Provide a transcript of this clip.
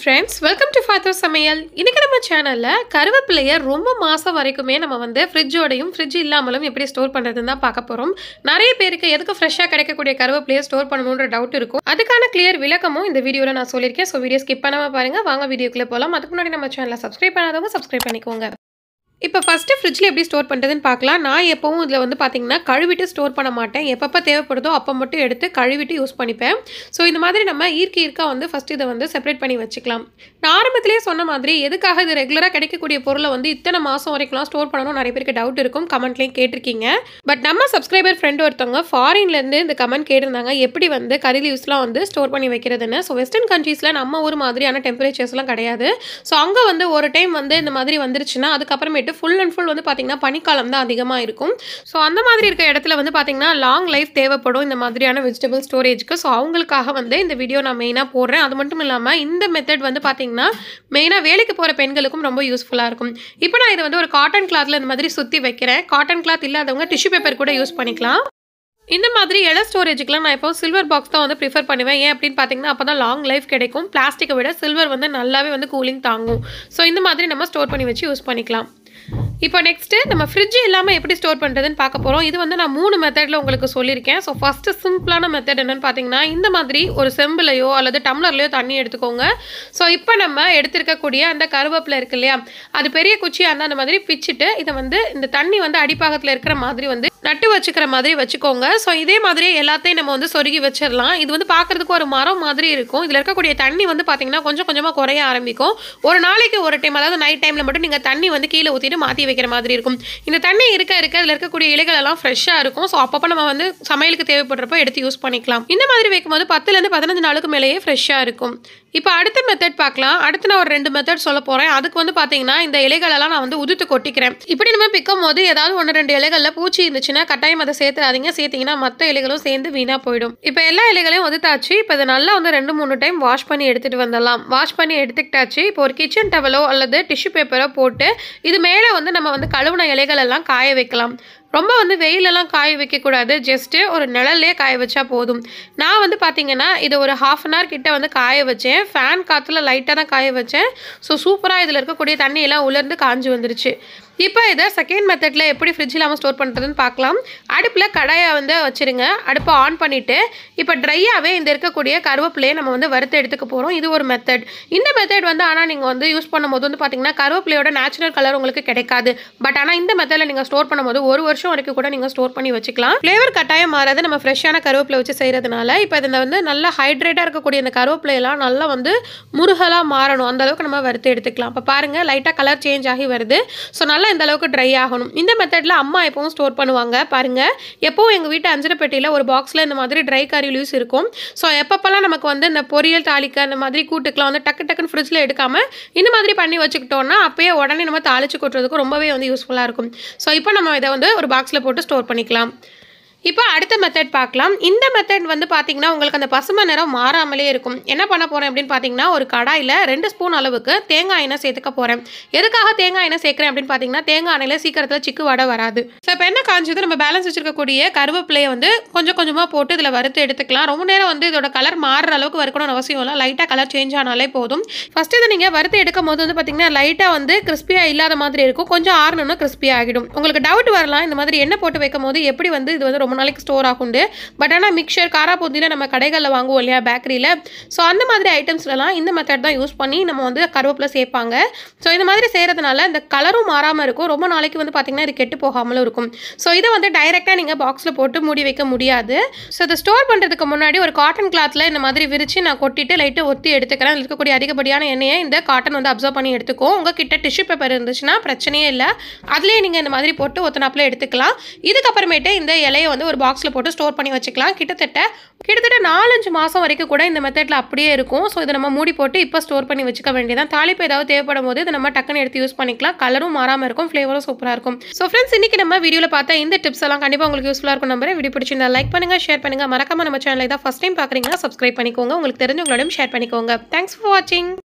friends welcome to father சமையல் இன்னைக்கு நம்ம சேனலில் கருவேப்பிலையை ரொம்ப மாதம் வரைக்குமே நம்ம வந்து ஃப்ரிட்ஜோடையும் ஃப்ரிட்ஜ் இல்லாமலும் எப்படி ஸ்டோர் பண்ணுறதுன்னு தான் பார்க்க போகிறோம் நிறைய பேருக்கு எதுக்கு ஃப்ரெஷ்ஷாக கிடைக்கக்கூடிய கருவேப்பிலையை ஸ்டோர் பண்ணணுன்ற டவுட் இருக்கும் அதுக்கான கிளியர் விளக்கமும் இந்த வீடியோவில் நான் சொல்லியிருக்கேன் ஸோ வீடியோ ஸ்கிப் பண்ணாமல் பாருங்கள் வாங்க வீடியோக்குள்ளே போகலாம் அதுக்கு முன்னாடி நம்ம சேனலை சப்ஸ்கிரைப் பண்ணாதவங்க சப்ஸ்கிரைப் பண்ணிக்கோங்க இப்போ ஃபஸ்ட்டு ஃப்ரிட்ஜில் எப்படி ஸ்டோர் பண்ணுறதுன்னு பார்க்கலாம் நான் எப்போவும் இதில் வந்து பார்த்தீங்கன்னா கழுவிட்டு ஸ்டோர் பண்ண மாட்டேன் எப்பப்போ தேவைப்படுதோ அப்போ மட்டும் எடுத்து கழுவிட்டு யூஸ் பண்ணிப்பேன் ஸோ இந்த மாதிரி நம்ம ஈர்க்க ஈர்க்க வந்து ஃபஸ்ட்டு இதை வந்து செப்பரேட் பண்ணி வச்சுக்கலாம் நான் ஆரம்பத்திலேயே சொன்ன மாதிரி எதுக்காக இது ரெகுலராக கிடைக்கக்கூடிய பொருளை வந்து இத்தனை மாதம் வரைக்கும்லாம் ஸ்டோர் பண்ணணும் நிறைய பேருக்கு டவுட் இருக்கும் கமெண்ட்லேயும் கேட்டிருக்கீங்க பட் நம்ம சப்ஸ்கிரைபர் ஃப்ரெண்ட் ஒருத்தவங்க ஃபாரின்லேருந்து இந்த கமெண்ட் கேட்டிருந்தாங்க எப்படி வந்து கறி லீவ்ஸ்லாம் வந்து ஸ்டோர் பண்ணி வைக்கிறதுன்னு ஸோ வெஸ்டர்ன் கண்ட்ரீஸில் நம்ம ஊர் மாதிரியான டெம்பரேச்சர்ஸ்லாம் கிடையாது ஸோ அங்கே வந்து ஒரு டைம் வந்து இந்த மாதிரி வந்துருச்சுன்னா அதுக்கப்புறமேட்டு ஃபுல் அண்ட் ஃபுல் வந்து பார்த்திங்கன்னா பனிக்காலம் தான் அதிகமாக இருக்கும் ஸோ அந்த மாதிரி இருக்க இடத்துல வந்து பார்த்திங்கன்னா லாங் லைஃப் தேவைப்படும் இந்த மாதிரியான வெஜிடபிள் ஸ்டோரேஜ்க்கு ஸோ அவங்களுக்காக வந்து இந்த வீடியோ நான் மெயினாக போடுறேன் அது மட்டும் இல்லாமல் இந்த மெத்தட் வந்து பார்த்திங்கன்னா மெயினாக வேலைக்கு போகிற பெண்களுக்கும் ரொம்ப யூஸ்ஃபுல்லாக இருக்கும் இப்போ நான் இதை வந்து ஒரு காட்டன் கிளாத்தில் இந்த மாதிரி சுற்றி வைக்கிறேன் காட்டன் கிளாத் இல்லாதவங்க டிஷ்யூ பேப்பர் கூட யூஸ் பண்ணிக்கலாம் இந்த மாதிரி இல ஸ்டோரேஜுக்குலாம் நான் இப்போ சில்வர் பாக்ஸ் தான் வந்து ப்ரிஃபர் பண்ணுவேன் ஏன் அப்படின்னு பார்த்தீங்கன்னா அப்போ தான் லாங் லைஃப் கிடைக்கும் பிளாஸ்டிக்கை விட சில்வர் வந்து நல்லாவே வந்து கூலிங் தாங்கும் ஸோ இந்த மாதிரி நம்ம ஸ்டோர் பண்ணி வச்சு யூஸ் பண்ணிக்கலாம் இப்போ நெக்ஸ்ட்டு நம்ம ஃப்ரிட்ஜ் இல்லாமல் எப்படி ஸ்டோர் பண்ணுறதுன்னு பார்க்க போகிறோம் இது வந்து நான் மூணு மெத்தடில் உங்களுக்கு சொல்லியிருக்கேன் ஸோ ஃபஸ்ட்டு சிம்பிளான மெத்தட் என்னென்னு பார்த்தீங்கன்னா இந்த மாதிரி ஒரு செம்பிலையோ அல்லது டம்ளர்லையோ தண்ணி எடுத்துக்கோங்க ஸோ இப்போ நம்ம எடுத்திருக்கக்கூடிய அந்த கருவேப்பிலை இருக்கு இல்லையா அது பெரிய குச்சியாக இருந்தால் அந்த மாதிரி பிச்சுட்டு இதை வந்து இந்த தண்ணி வந்து அடிப்பாகத்தில் இருக்கிற மாதிரி வந்து நட்டு வச்சுக்கிற மாதிரி வச்சுக்கோங்க ஸோ இதே மாதிரியே எல்லாத்தையும் நம்ம வந்து சொருகி வச்சிடலாம் இது வந்து பார்க்குறதுக்கு ஒரு மரம் மாதிரி இருக்கும் இதில் இருக்கக்கூடிய தண்ணி வந்து பார்த்தீங்கன்னா கொஞ்சம் கொஞ்சமாக குறைய ஆரம்பிக்கும் ஒரு நாளைக்கு ஒரு டைம் அதாவது நைட் டைமில் மட்டும் நீங்கள் தண்ணி வந்து கீழே ஊற்றிட்டு மாற்றி வைக்கிற மாதிரி இருக்கும் இந்த தண்ணி இருக்க இருக்க இதில் இருக்கக்கூடிய இலைகள் எல்லாம் ஃப்ரெஷ்ஷாக இருக்கும் ஸோ அப்பப்போ நம்ம வந்து சமையலுக்கு தேவைப்படுறப்போ எடுத்து யூஸ் பண்ணிக்கலாம் இந்த மாதிரி வைக்கும்போது பத்துலேருந்து பதினஞ்சு நாளுக்கு மேலேயே ஃப்ரெஷ்ஷாக இருக்கும் இப்போ அடுத்த மெத்தட் பார்க்கலாம் அடுத்து நான் ஒரு ரெண்டு மெத்தட் சொல்ல போகிறேன் அதுக்கு வந்து பார்த்தீங்கன்னா இந்த இலைகளெல்லாம் நான் வந்து உதுத்து கொட்டிக்கிறேன் இப்படி நம்ம பிக்கும் போது ஏதாவது ஒன்று ரெண்டு இலைகளில் பூச்சி இருந்துச்சுன்னா கட்டாயம் அதை சேர்த்துறாதீங்க சேர்த்திங்கன்னா மற்ற இலைகளும் சேர்ந்து வீணாக போயிடும் இப்போ எல்லா இலைகளையும் உதுத்தாச்சு இப்போ இதை நல்லா வந்து ரெண்டு மூணு டைம் வாஷ் பண்ணி எடுத்துகிட்டு வந்துடலாம் வாஷ் பண்ணி எடுத்துக்கிட்டாச்சு இப்போ ஒரு கிச்சன் டவலோ அல்லது டிஷ்யூ பேப்பரோ போட்டு இது மேலே வந்து நம்ம வந்து கழுவுன இலைகள் எல்லாம் காய வைக்கலாம் ரொம்ப வந்து வெயிலெல்லாம் காய வைக்கக்கூடாது ஜஸ்ட்டு ஒரு நிழல்லே காய வச்சா போதும் நான் வந்து பார்த்தீங்கன்னா இதை ஒரு ஹாஃப் அன் ஹவர் கிட்ட வந்து காய வச்சேன் ஃபேன் காற்றுல லைட்டாக தான் காய வச்சேன் ஸோ சூப்பராக இதில் இருக்கக்கூடிய தண்ணியெல்லாம் உலர்ந்து காஞ்சி வந்துருச்சு இப்போ இதை செகண்ட் மெத்தடில் எப்படி ஃப்ரிட்ஜ் இல்லாமல் ஸ்டோர் பண்ணுறதுன்னு பார்க்கலாம் அடுப்பில் கடாயை வந்து வச்சுருங்க அடுப்பை ஆன் பண்ணிவிட்டு இப்போ ட்ரையாகவே இந்த இருக்கக்கூடிய கருவேப்பிலையை நம்ம வந்து வறுத்து எடுத்துக்க போகிறோம் இது ஒரு மெத்தட் இந்த மெத்தட் வந்து ஆனால் நீங்கள் வந்து யூஸ் பண்ணும்போது வந்து பார்த்தீங்கன்னா கருவேப்பிலையோட நேச்சுரல் கலர் உங்களுக்கு கிடைக்காது பட் ஆனால் இந்த மெத்தடில் நீங்கள் ஸ்டோர் பண்ணும்போது ஒரு வருஷம் வரைக்கும் கூட நீங்கள் ஸ்டோர் பண்ணி வச்சுக்கலாம் ஃப்ளேவர் கட்டாயம் மாறாது நம்ம ஃப்ரெஷ்ஷான கருவேப்பிலை வச்சு செய்கிறதுனால இப்போ இதில் வந்து நல்லா ஹைட்ரேட்டாக இருக்கக்கூடிய இந்த கருவேப்பிலையெல்லாம் நல்லா வந்து முருகலாக மாறணும் அந்த அளவுக்கு நம்ம வறுத்து எடுத்துக்கலாம் இப்போ பாருங்கள் லைட்டாக கலர் சேஞ்ச் ஆகி வருது ஸோ நல்லா இந்த அளவுக்கு ட்ரை ஆகணும் இந்த மெத்தடில் அம்மா எப்பவும் ஸ்டோர் பண்ணுவாங்க பாருங்கள் எப்போவும் எங்கள் வீட்டு அஞ்சரை பெட்டியில் ஒரு பாக்ஸில் இந்த மாதிரி ட்ரை கறி லூஸ் இருக்கும் ஸோ எப்பப்பெல்லாம் நமக்கு வந்து இந்த பொரியல் தாளிக்க அந்த மாதிரி கூட்டுக்கெலாம் வந்து டக்கு டக்குன்னு ஃப்ரிட்ஜில் எடுக்காமல் இந்த மாதிரி பண்ணி வச்சுக்கிட்டோம்னா அப்பயே உடனே நம்ம தாளிச்சு கொட்டுறதுக்கு ரொம்பவே வந்து யூஸ்ஃபுல்லாக இருக்கும் ஸோ இப்போ நம்ம இதை வந்து ஒரு பாக்ஸில் போட்டு ஸ்டோர் பண்ணிக்கலாம் இப்போ அடுத்த மெத்தட் பார்க்கலாம் இந்த மெத்தட் வந்து பார்த்தீங்கன்னா உங்களுக்கு அந்த பசுமை நிறம் மாறாமலே இருக்கும் என்ன பண்ண போகிறேன் அப்படின்னு பார்த்தீங்கன்னா ஒரு கடாயில் ரெண்டு ஸ்பூன் அளவுக்கு தேங்காய் எண்ணெய் சேர்த்துக்க போகிறேன் எதுக்காக தேங்காய் எண்ணெய் சேர்க்குறேன் அப்படின்னு பார்த்தீங்கன்னா தேங்காய் எண்ணெயில் சீக்கிரத்தில் சிக்கு வடை வராது ஸோ இப்போ என்ன காஞ்சது நம்ம பேலன்ஸ் வச்சிருக்கக்கூடிய கருவேப்பிலையை வந்து கொஞ்சம் கொஞ்சமாக போட்டு இதில் வறுத்து எடுத்துக்கலாம் ரொம்ப நேரம் வந்து இதோட கலர் மாறுற அளவுக்கு வறுக்கணும்னு அவசியம் இல்லை லைட்டாக கலர் சேஞ்ச் ஆனாலே போதும் ஃபஸ்ட்டு இதை நீங்கள் வறுத்து எடுக்கும் போது வந்து பார்த்தீங்கன்னா லைட்டாக வந்து கிறிஸ்பியாக இல்லாத மாதிரி இருக்கும் கொஞ்சம் ஆறணும்னா கிறிஸ்பி ஆகிடும் உங்களுக்கு டவுட் வரலாம் இந்த மாதிரி எண்ணெய் போட்டு வைக்கும் போது எப்படி வந்து இது வந்து ரொம்ப நாளைக்கு ஸ்டோர் ஆகுண்டு பட் ஆனால் மிக்சர் காரா பூந்தியில் நம்ம கடைகளில் வாங்குவோம் இல்லையா பேக்கரியில் ஸோ அந்த மாதிரி ஐட்டம்ஸ்லலாம் இந்த மெத்தட் தான் யூஸ் பண்ணி நம்ம வந்து கருவேப்பிலை சேர்ப்பாங்க ஸோ இந்த மாதிரி செய்கிறதுனால இந்த கலரும் மாறாமல் இருக்கும் ரொம்ப நாளைக்கு வந்து பார்த்திங்கன்னா இது கெட்டு போகாமலும் இருக்கும் ஸோ இதை வந்து டைரெக்டாக நீங்கள் பாக்ஸில் போட்டு மூடி வைக்க முடியாது ஸோ இதை ஸ்டோர் பண்ணுறதுக்கு முன்னாடி ஒரு காட்டன் கிளாத்தில் இந்த மாதிரி விரித்து நான் கொட்டிட்டு லைட்டு ஒத்தி எடுத்துக்கிறேன் அதில் இருக்கக்கூடிய அதிகப்படியான எண்ணெயை இந்த காட்டன் வந்து அப்சர்வ் பண்ணி எடுத்துக்கும் உங்ககிட்ட டிஷ்யூ பேப்பர் இருந்துச்சுன்னா பிரச்சனையே இல்லை அதுலேயே நீங்கள் இந்த மாதிரி போட்டு ஒத்தனாப்பில் எடுத்துக்கலாம் இதுக்கப்புறமேட்டு இந்த இலையை வந்து ஒரு பாக்ஸில் போட்டு ஸ்டோர் பண்ணி வச்சுக்கலாம் கிட்டத்தட்ட கிட்டத்தட்ட நாலஞ்சு மாதம் வரைக்கும் கூட இந்த மெத்தடில் அப்படியே இருக்கும் ஸோ இதை நம்ம மூடி போட்டு இப்போ ஸ்டோர் பண்ணி வச்சுக்க வேண்டியதான் தாளிப்பு ஏதாவது தேவைப்படும் போது இதை நம்ம டக்குன்னு எடுத்து யூஸ் பண்ணிக்கலாம் கலரும் மாறாமல் இருக்கும் ஃப்ளேவரும் சூப்பராக இருக்கும் ஸோ ஃப்ரெண்ட்ஸ் இன்றைக்கி நம்ம வீடியோவில் பார்த்தா இந்த டிப்ஸ் எல்லாம் கண்டிப்பாக உங்களுக்கு யூஸ்ஃபுல்லாக இருக்கும் நம்பர் வீடியோ பிடிச்சிருந்தா லைக் பண்ணுங்கள் ஷேர் பண்ணுங்கள் மறக்காம நம்ம சேனலை தான் ஃபஸ்ட் டைம் பார்க்குறீங்கன்னா சப்ஸ்கிரைப் பண்ணிக்கோங்க உங்களுக்கு தெரிஞ்சவங்களோடையும் ஷேர் பண்ணிக்கோங்க தேங்க்ஸ் ஃபார் வாட்சிங்